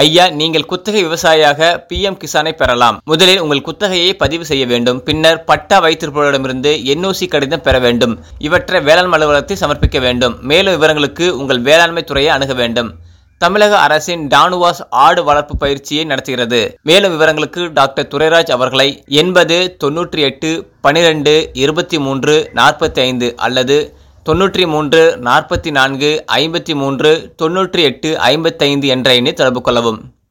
ஐயா நீங்கள் குத்தகை விவசாயியாக பிஎம் கிசானை பெறலாம் முதலில் உங்கள் குத்தகையை பதிவு செய்ய வேண்டும் பின்னர் பட்டா வைத்திருப்பவரிடமிருந்து என்ஓசி கடிதம் பெற வேண்டும் இவற்றை வேளாண் அலுவலகத்தில் சமர்ப்பிக்க வேண்டும் மேலும் விவரங்களுக்கு உங்கள் வேளாண்மை துறையை அணுக வேண்டும் தமிழக அரசின் டானுவாஸ் ஆடு வளர்ப்பு பயிற்சியை நடத்துகிறது மேலும் விவரங்களுக்கு டாக்டர் துரைராஜ் அவர்களை எண்பது தொன்னூற்றி எட்டு பனிரெண்டு இருபத்தி மூன்று நாற்பத்தி ஐந்து அல்லது தொன்னூற்றி மூன்று நாற்பத்தி நான்கு ஐம்பத்தி மூன்று தொன்னூற்றி எட்டு ஐம்பத்தைந்து என்ற எண்ணை தொடர்பு கொள்ளவும்